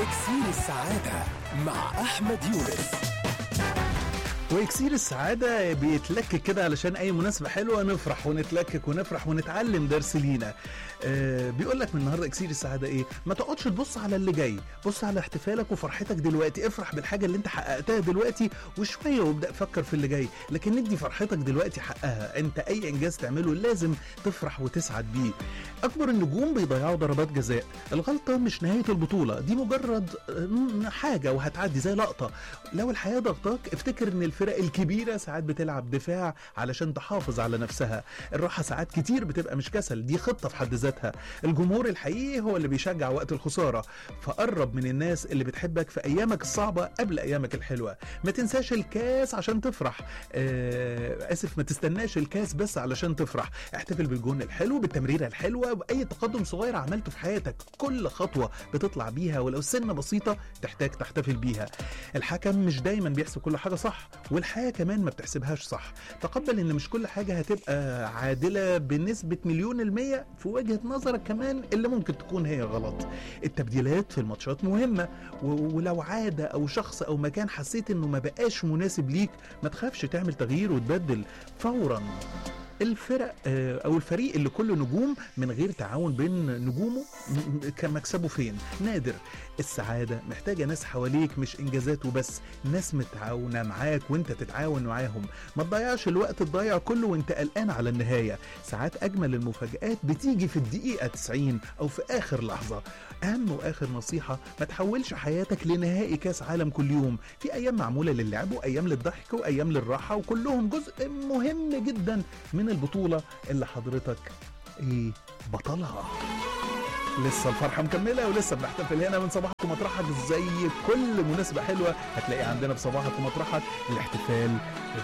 اكسير السعادة مع أحمد يونس واكسير السعادة بيتلكك كده علشان أي مناسبة حلوة نفرح ونتلكك ونفرح ونتعلم درس لينا. آه بيقول لك من النهارده اكسير السعادة إيه؟ ما تقعدش تبص على اللي جاي، بص على احتفالك وفرحتك دلوقتي، افرح بالحاجة اللي أنت حققتها دلوقتي وشوية وابدأ فكر في اللي جاي، لكن ندي فرحتك دلوقتي حقها، أنت أي إنجاز تعمله لازم تفرح وتسعد بيه. أكبر النجوم بيضيعوا ضربات جزاء، الغلطة مش نهاية البطولة، دي مجرد آه، حاجة وهتعدي زي لقطة. لو الحياة ضغطاك افتكر إن الفرق الكبيرة ساعات بتلعب دفاع علشان تحافظ على نفسها الراحة ساعات كتير بتبقى مش كسل دي خطة في حد ذاتها الجمهور الحقيقي هو اللي بيشجع وقت الخسارة فقرب من الناس اللي بتحبك في أيامك الصعبة قبل أيامك الحلوة ما تنساش الكاس عشان تفرح آه آسف ما تستناش الكاس بس علشان تفرح احتفل بالجون الحلو بالتمريرة الحلوة بأي تقدم صغير عملته في حياتك كل خطوة بتطلع بيها ولو سنة بسيطة تحتاج تحتفل بيها الحكم مش دايما بيحسب كل حاجة صح والحياة كمان ما بتحسبهاش صح تقبل ان مش كل حاجة هتبقى عادلة بنسبة مليون المية في وجهة نظرك كمان اللي ممكن تكون هي غلط التبديلات في الماتشات مهمة و- ولو عادة او شخص او مكان حسيت انه ما بقاش مناسب ليك ما تخافش تعمل تغيير وتبدل فورا الفرق آه، او الفريق اللي كله نجوم من غير تعاون بين نجومه م- م- كان مكسبه فين نادر السعاده محتاجه ناس حواليك مش انجازات وبس ناس متعاونه معاك وانت تتعاون معاهم ما تضيعش الوقت الضايع كله وانت قلقان على النهايه ساعات اجمل المفاجات بتيجي في الدقيقه 90 او في اخر لحظه اهم واخر نصيحه ما تحولش حياتك لنهائي كاس عالم كل يوم في ايام معموله للعب وايام للضحك وايام للراحه وكلهم جزء مهم جدا من البطوله اللي حضرتك ايه بطلها لسه الفرحة مكملة ولسه بنحتفل هنا من صباحك ومطرحك زي كل مناسبة حلوة هتلاقي عندنا في صباحك ومطرحك الاحتفال